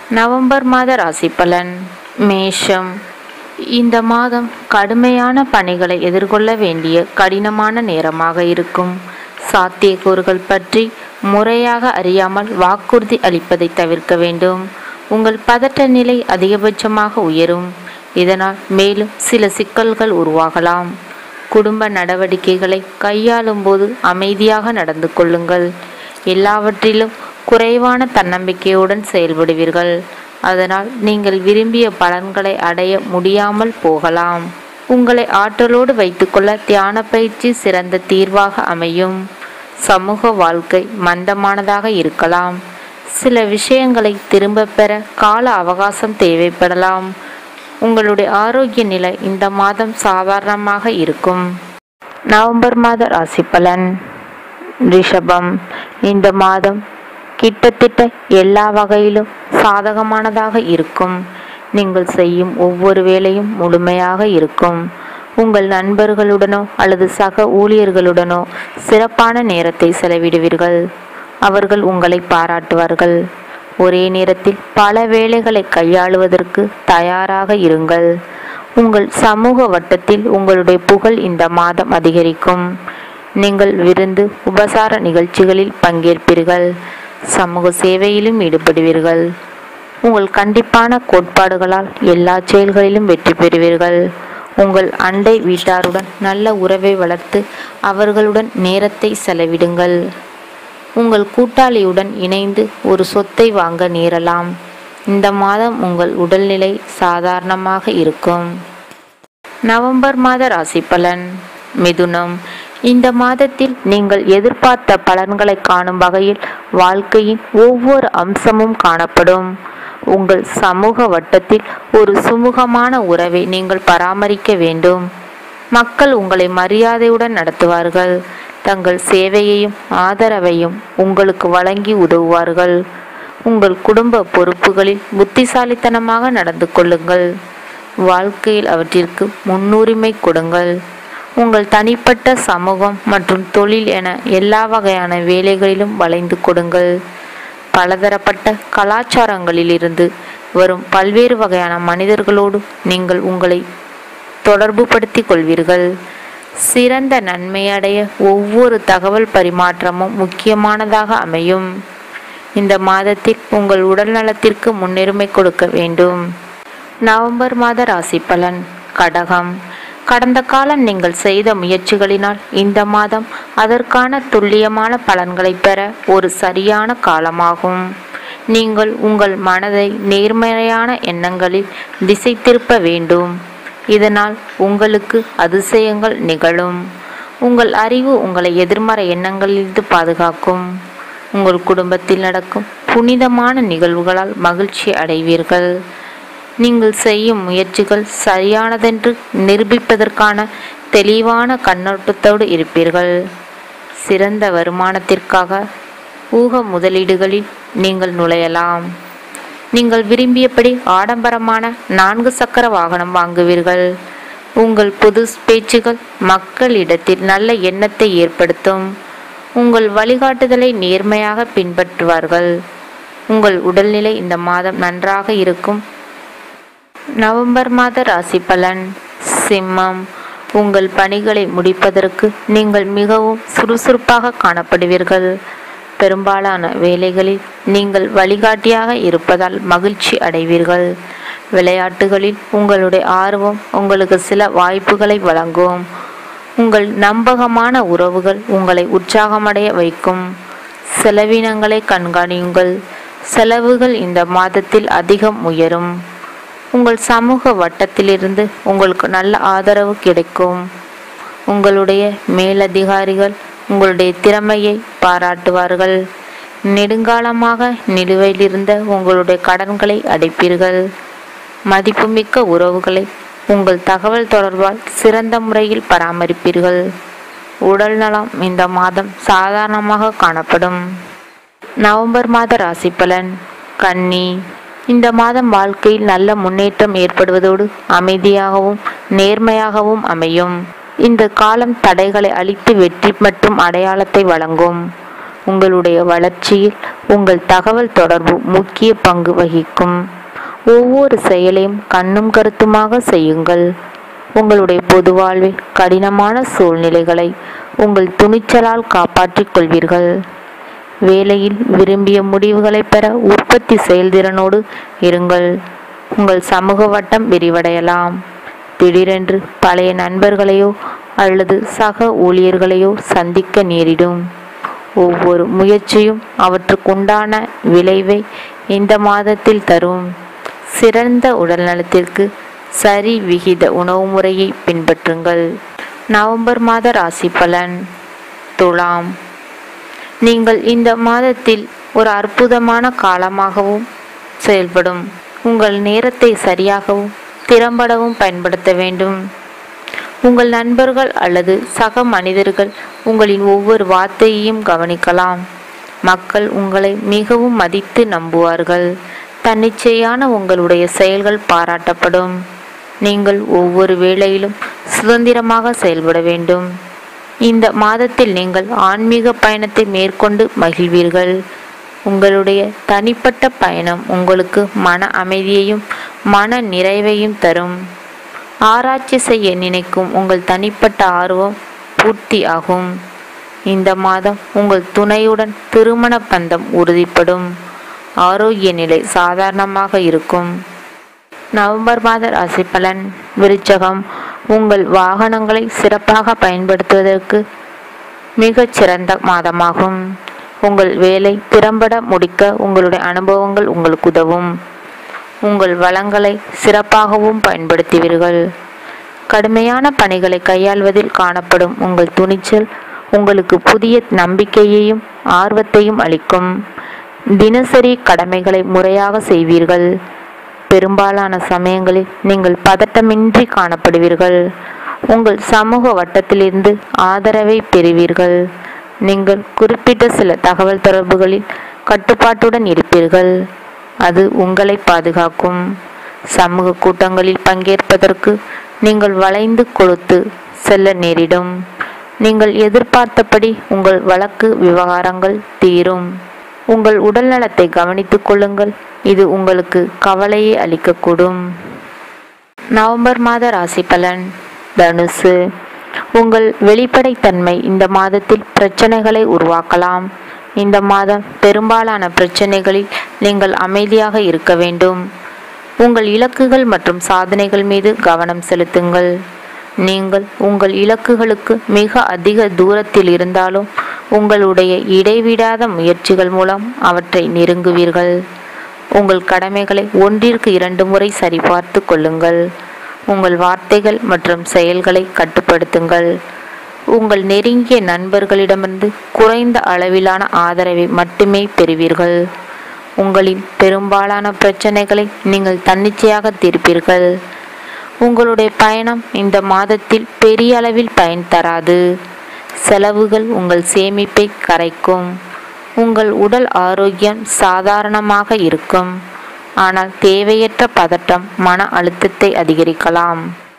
November மாத ராசி பலன் மேஷம் இந்த மாதம் கடுமையான பணிகளை எதிர்கொள்ள வேண்டிய கடினமான நேரமாக இருக்கும் சாத்தியக்கூறுகள் பற்றி முறையாக அறியாமல் வாக்குறுதி அளிப்பதை தவிர்க்க வேண்டும் உங்கள் பதட்ட நிலை அதிகபட்சமாக உயரும் இதனால் மேலும் சில சிக்கல்கள் உருவாகலாம் குடும்ப நடவடிக்கைகளை கையாளும் போது அமைதியாக நடந்து கொள்ளுங்கள் எல்லாவற்றிலும் குறைவான தன்னம்பிக்கையுடன் செயல்படுவீர்கள் அதனால் நீங்கள் விரும்பிய பலன்களை அடைய முடியாமல் போகலாம் உங்களை ஆற்றலோடு வைத்துக்கொள்ள தியான பயிற்சி சிறந்த தீர்வாக அமையும் சமூக வாழ்க்கை மந்தமானதாக இருக்கலாம் சில விஷயங்களை திரும்ப பெற கால அவகாசம் தேவைப்படலாம் உங்களுடைய ஆரோக்கிய நிலை இந்த மாதம் சாதாரணமாக இருக்கும் நவம்பர் மாத ராசி பலன் ரிஷபம் இந்த மாதம் கிட்டத்தட்ட எல்லா வகையிலும் சாதகமானதாக இருக்கும் நீங்கள் செய்யும் ஒவ்வொரு வேலையும் முழுமையாக இருக்கும் உங்கள் நண்பர்களுடனோ அல்லது சக ஊழியர்களுடனோ சிறப்பான நேரத்தை செலவிடுவீர்கள் அவர்கள் உங்களை பாராட்டுவார்கள் ஒரே நேரத்தில் பல வேலைகளை கையாளுவதற்கு தயாராக இருங்கள் உங்கள் சமூக வட்டத்தில் உங்களுடைய புகழ் இந்த மாதம் அதிகரிக்கும் நீங்கள் விருந்து உபசார நிகழ்ச்சிகளில் பங்கேற்பீர்கள் சமூக சேவையிலும் ஈடுபடுவீர்கள் உங்கள் கண்டிப்பான கோட்பாடுகளால் எல்லா செயல்களிலும் வெற்றி பெறுவீர்கள் உங்கள் அண்டை வீட்டாருடன் நல்ல உறவை வளர்த்து அவர்களுடன் நேரத்தை செலவிடுங்கள் உங்கள் கூட்டாளியுடன் இணைந்து ஒரு சொத்தை வாங்க நேரலாம் இந்த மாதம் உங்கள் உடல்நிலை சாதாரணமாக இருக்கும் நவம்பர் மாத ராசி பலன் மிதுனம் இந்த மாதத்தில் நீங்கள் எதிர்பார்த்த பலன்களை காணும் வகையில் வாழ்க்கையின் ஒவ்வொரு அம்சமும் காணப்படும் உங்கள் சமூக வட்டத்தில் ஒரு சுமூகமான உறவை நீங்கள் பராமரிக்க வேண்டும் மக்கள் உங்களை மரியாதையுடன் நடத்துவார்கள் தங்கள் சேவையையும் ஆதரவையும் உங்களுக்கு வழங்கி உதவுவார்கள் உங்கள் குடும்ப பொறுப்புகளில் புத்திசாலித்தனமாக நடந்து கொள்ளுங்கள் வாழ்க்கையில் அவற்றிற்கு முன்னுரிமை கொடுங்கள் உங்கள் தனிப்பட்ட சமூகம் மற்றும் தொழில் என எல்லா வகையான வேலைகளிலும் வளைந்து கொடுங்கள் பலதரப்பட்ட கலாச்சாரங்களிலிருந்து வரும் பல்வேறு வகையான மனிதர்களோடு நீங்கள் உங்களை தொடர்புபடுத்திக் கொள்வீர்கள் சிறந்த நன்மையடைய ஒவ்வொரு தகவல் பரிமாற்றமும் முக்கியமானதாக அமையும் இந்த மாதத்தில் உங்கள் உடல் நலத்திற்கு முன்னுரிமை கொடுக்க வேண்டும் நவம்பர் மாத ராசி பலன் கடகம் கடந்த காலம் நீங்கள் செய்த முயற்சிகளினால் இந்த மாதம் அதற்கான துல்லியமான பலன்களை பெற ஒரு சரியான காலமாகும் நீங்கள் உங்கள் மனதை நேர்மறையான எண்ணங்களில் திசை திருப்ப வேண்டும் இதனால் உங்களுக்கு அதிசயங்கள் நிகழும் உங்கள் அறிவு உங்களை எதிர்மறை எண்ணங்களிலிருந்து பாதுகாக்கும் உங்கள் குடும்பத்தில் நடக்கும் புனிதமான நிகழ்வுகளால் மகிழ்ச்சி அடைவீர்கள் நீங்கள் செய்யும் முயற்சிகள் சரியானதென்று நிரூபிப்பதற்கான தெளிவான கண்ணோட்டத்தோடு இருப்பீர்கள் சிறந்த வருமானத்திற்காக ஊக முதலீடுகளில் நீங்கள் நுழையலாம் நீங்கள் விரும்பியபடி ஆடம்பரமான நான்கு சக்கர வாகனம் வாங்குவீர்கள் உங்கள் புது பேச்சுகள் மக்களிடத்தில் நல்ல எண்ணத்தை ஏற்படுத்தும் உங்கள் வழிகாட்டுதலை நேர்மையாக பின்பற்றுவார்கள் உங்கள் உடல்நிலை இந்த மாதம் நன்றாக இருக்கும் நவம்பர் மாத ராசி பலன் சிம்மம் உங்கள் பணிகளை முடிப்பதற்கு நீங்கள் மிகவும் சுறுசுறுப்பாக காணப்படுவீர்கள் பெரும்பாலான வேலைகளில் நீங்கள் வழிகாட்டியாக இருப்பதால் மகிழ்ச்சி அடைவீர்கள் விளையாட்டுகளில் உங்களுடைய ஆர்வம் உங்களுக்கு சில வாய்ப்புகளை வழங்கும் உங்கள் நம்பகமான உறவுகள் உங்களை உற்சாகமடைய வைக்கும் செலவினங்களை கண்காணியுங்கள் செலவுகள் இந்த மாதத்தில் அதிகம் உயரும் உங்கள் சமூக வட்டத்திலிருந்து உங்களுக்கு நல்ல ஆதரவு கிடைக்கும் உங்களுடைய மேலதிகாரிகள் உங்களுடைய திறமையை பாராட்டுவார்கள் நெடுங்காலமாக நிலுவையில் இருந்த உங்களுடைய கடன்களை அடைப்பீர்கள் மதிப்புமிக்க உறவுகளை உங்கள் தகவல் தொடர்பால் சிறந்த முறையில் பராமரிப்பீர்கள் உடல் நலம் இந்த மாதம் சாதாரணமாக காணப்படும் நவம்பர் மாத ராசி பலன் கன்னி இந்த மாதம் வாழ்க்கையில் நல்ல முன்னேற்றம் ஏற்படுவதோடு அமைதியாகவும் நேர்மையாகவும் அமையும் இந்த காலம் தடைகளை அழித்து வெற்றி மற்றும் அடையாளத்தை வழங்கும் உங்களுடைய வளர்ச்சியில் உங்கள் தகவல் தொடர்பு முக்கிய பங்கு வகிக்கும் ஒவ்வொரு செயலையும் கண்ணும் கருத்துமாக செய்யுங்கள் உங்களுடைய பொது வாழ்வில் கடினமான சூழ்நிலைகளை உங்கள் துணிச்சலால் காப்பாற்றிக் கொள்வீர்கள் வேலையில் விரும்பிய முடிவுகளை பெற உற்பத்தி செயல்திறனோடு இருங்கள் உங்கள் சமூக வட்டம் விரிவடையலாம் திடீரென்று பழைய நண்பர்களையோ அல்லது சக ஊழியர்களையோ சந்திக்க நேரிடும் ஒவ்வொரு முயற்சியும் அவற்றுக்குண்டான விளைவை இந்த மாதத்தில் தரும் சிறந்த உடல்நலத்திற்கு சரி விகித உணவு முறையை பின்பற்றுங்கள் நவம்பர் மாத ராசி பலன் துலாம் நீங்கள் இந்த மாதத்தில் ஒரு அற்புதமான காலமாகவும் செயல்படும் உங்கள் நேரத்தை சரியாகவும் திறம்படவும் பயன்படுத்த வேண்டும் உங்கள் நண்பர்கள் அல்லது சக மனிதர்கள் உங்களின் ஒவ்வொரு வார்த்தையையும் கவனிக்கலாம் மக்கள் உங்களை மிகவும் மதித்து நம்புவார்கள் தன்னிச்சையான உங்களுடைய செயல்கள் பாராட்டப்படும் நீங்கள் ஒவ்வொரு வேளையிலும் சுதந்திரமாக செயல்பட வேண்டும் இந்த மாதத்தில் நீங்கள் ஆன்மீக பயணத்தை மேற்கொண்டு மகிழ்வீர்கள் உங்களுடைய தனிப்பட்ட பயணம் உங்களுக்கு மன அமைதியையும் மன நிறைவையும் தரும் ஆராய்ச்சி செய்ய நினைக்கும் உங்கள் தனிப்பட்ட ஆர்வம் பூர்த்தி ஆகும் இந்த மாதம் உங்கள் துணையுடன் திருமண பந்தம் உறுதிப்படும் ஆரோக்கிய நிலை சாதாரணமாக இருக்கும் நவம்பர் மாத ராசி பலன் விருச்சகம் உங்கள் வாகனங்களை சிறப்பாக பயன்படுத்துவதற்கு மிகச் சிறந்த மாதமாகும் உங்கள் வேலை திறம்பட முடிக்க உங்களுடைய அனுபவங்கள் உங்களுக்கு உதவும் உங்கள் வளங்களை சிறப்பாகவும் பயன்படுத்துவீர்கள் கடுமையான பணிகளை கையாள்வதில் காணப்படும் உங்கள் துணிச்சல் உங்களுக்கு புதிய நம்பிக்கையையும் ஆர்வத்தையும் அளிக்கும் தினசரி கடமைகளை முறையாக செய்வீர்கள் பெரும்பாலான சமயங்களில் நீங்கள் பதட்டமின்றி காணப்படுவீர்கள் உங்கள் சமூக வட்டத்திலிருந்து ஆதரவை பெறுவீர்கள் நீங்கள் குறிப்பிட்ட சில தகவல் தொடர்புகளில் கட்டுப்பாட்டுடன் இருப்பீர்கள் அது உங்களை பாதுகாக்கும் சமூக கூட்டங்களில் பங்கேற்பதற்கு நீங்கள் வளைந்து கொடுத்து செல்ல நேரிடும் நீங்கள் எதிர்பார்த்தபடி உங்கள் வழக்கு விவகாரங்கள் தீரும் உங்கள் உடல்நலத்தை கவனித்துக் கொள்ளுங்கள் இது உங்களுக்கு கவலையை அளிக்கக்கூடும் நவம்பர் மாத ராசி பலன் தனுசு உங்கள் வெளிப்படைத்தன்மை இந்த மாதத்தில் பிரச்சனைகளை உருவாக்கலாம் இந்த மாதம் பெரும்பாலான பிரச்சனைகளில் நீங்கள் அமைதியாக இருக்க வேண்டும் உங்கள் இலக்குகள் மற்றும் சாதனைகள் மீது கவனம் செலுத்துங்கள் நீங்கள் உங்கள் இலக்குகளுக்கு மிக அதிக தூரத்தில் இருந்தாலும் உங்களுடைய இடைவிடாத முயற்சிகள் மூலம் அவற்றை நெருங்குவீர்கள் உங்கள் கடமைகளை ஒன்றிற்கு இரண்டு முறை சரிபார்த்து கொள்ளுங்கள் உங்கள் வார்த்தைகள் மற்றும் செயல்களை கட்டுப்படுத்துங்கள் உங்கள் நெருங்கிய நண்பர்களிடமிருந்து குறைந்த அளவிலான ஆதரவை மட்டுமே பெறுவீர்கள் உங்களின் பெரும்பாலான பிரச்சனைகளை நீங்கள் தன்னிச்சையாக தீர்ப்பீர்கள் உங்களுடைய பயணம் இந்த மாதத்தில் பெரிய அளவில் பயன் தராது செலவுகள் உங்கள் சேமிப்பை கரைக்கும் உங்கள் உடல் ஆரோக்கியம் சாதாரணமாக இருக்கும் ஆனால் தேவையற்ற பதட்டம் மன அழுத்தத்தை அதிகரிக்கலாம்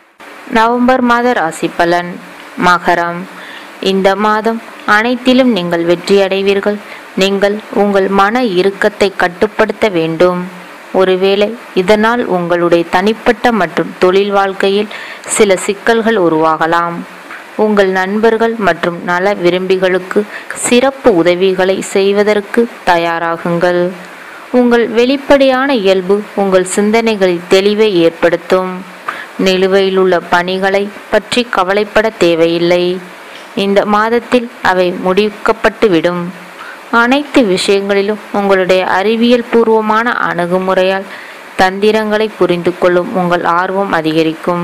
நவம்பர் மாத ராசி பலன் மகரம் இந்த மாதம் அனைத்திலும் நீங்கள் வெற்றியடைவீர்கள் நீங்கள் உங்கள் மன இறுக்கத்தை கட்டுப்படுத்த வேண்டும் ஒருவேளை இதனால் உங்களுடைய தனிப்பட்ட மற்றும் தொழில் வாழ்க்கையில் சில சிக்கல்கள் உருவாகலாம் உங்கள் நண்பர்கள் மற்றும் நல விரும்பிகளுக்கு சிறப்பு உதவிகளை செய்வதற்கு தயாராகுங்கள் உங்கள் வெளிப்படையான இயல்பு உங்கள் சிந்தனைகளில் தெளிவை ஏற்படுத்தும் நிலுவையில் உள்ள பணிகளை பற்றி கவலைப்பட தேவையில்லை இந்த மாதத்தில் அவை முடிக்கப்பட்டுவிடும் அனைத்து விஷயங்களிலும் உங்களுடைய அறிவியல் பூர்வமான அணுகுமுறையால் தந்திரங்களை புரிந்து கொள்ளும் உங்கள் ஆர்வம் அதிகரிக்கும்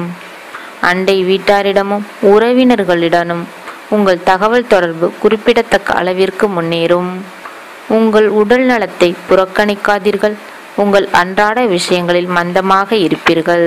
அண்டை வீட்டாரிடமும் உறவினர்களிடமும் உங்கள் தகவல் தொடர்பு குறிப்பிடத்தக்க அளவிற்கு முன்னேறும் உங்கள் உடல் நலத்தை புறக்கணிக்காதீர்கள் உங்கள் அன்றாட விஷயங்களில் மந்தமாக இருப்பீர்கள்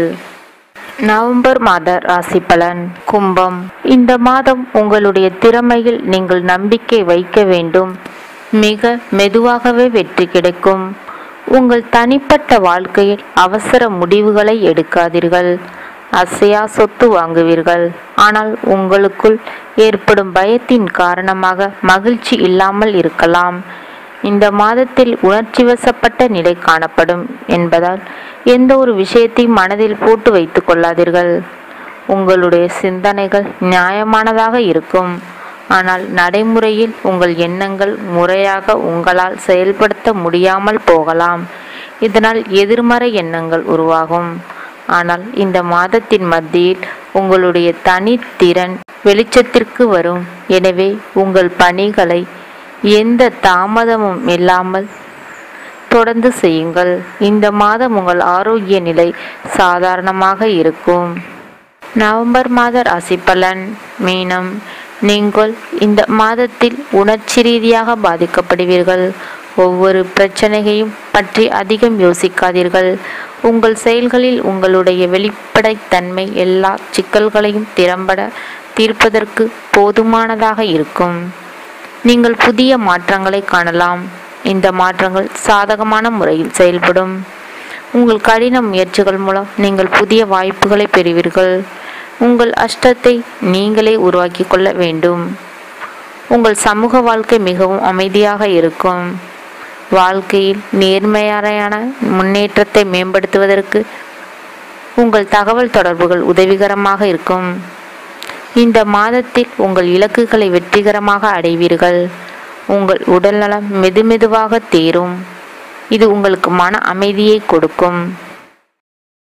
நவம்பர் மாத ராசி பலன் கும்பம் இந்த மாதம் உங்களுடைய திறமையில் நீங்கள் நம்பிக்கை வைக்க வேண்டும் மிக மெதுவாகவே வெற்றி கிடைக்கும் உங்கள் தனிப்பட்ட வாழ்க்கையில் அவசர முடிவுகளை எடுக்காதீர்கள் அசையா சொத்து வாங்குவீர்கள் ஆனால் உங்களுக்குள் ஏற்படும் பயத்தின் காரணமாக மகிழ்ச்சி இல்லாமல் இருக்கலாம் இந்த மாதத்தில் உணர்ச்சி வசப்பட்ட நிலை காணப்படும் என்பதால் எந்த ஒரு விஷயத்தையும் மனதில் போட்டு வைத்துக் கொள்ளாதீர்கள் உங்களுடைய சிந்தனைகள் நியாயமானதாக இருக்கும் ஆனால் நடைமுறையில் உங்கள் எண்ணங்கள் முறையாக உங்களால் செயல்படுத்த முடியாமல் போகலாம் இதனால் எதிர்மறை எண்ணங்கள் உருவாகும் ஆனால் இந்த மாதத்தின் மத்தியில் உங்களுடைய தனித்திறன் வெளிச்சத்திற்கு வரும் எனவே உங்கள் பணிகளை எந்த தாமதமும் இல்லாமல் தொடர்ந்து செய்யுங்கள் இந்த மாதம் உங்கள் ஆரோக்கிய நிலை சாதாரணமாக இருக்கும் நவம்பர் மாத ராசி பலன் மீனம் நீங்கள் இந்த மாதத்தில் உணர்ச்சி ரீதியாக பாதிக்கப்படுவீர்கள் ஒவ்வொரு பிரச்சனையையும் பற்றி அதிகம் யோசிக்காதீர்கள் உங்கள் செயல்களில் உங்களுடைய வெளிப்படைத்தன்மை எல்லா சிக்கல்களையும் திறம்பட தீர்ப்பதற்கு போதுமானதாக இருக்கும் நீங்கள் புதிய மாற்றங்களை காணலாம் இந்த மாற்றங்கள் சாதகமான முறையில் செயல்படும் உங்கள் கடின முயற்சிகள் மூலம் நீங்கள் புதிய வாய்ப்புகளை பெறுவீர்கள் உங்கள் அஷ்டத்தை நீங்களே உருவாக்கி கொள்ள வேண்டும் உங்கள் சமூக வாழ்க்கை மிகவும் அமைதியாக இருக்கும் வாழ்க்கையில் நேர்மையான முன்னேற்றத்தை மேம்படுத்துவதற்கு உங்கள் தகவல் தொடர்புகள் உதவிகரமாக இருக்கும் இந்த மாதத்தில் உங்கள் இலக்குகளை வெற்றிகரமாக அடைவீர்கள் உங்கள் உடல்நலம் மெதுமெதுவாக தேரும் இது உங்களுக்கு மன அமைதியை கொடுக்கும்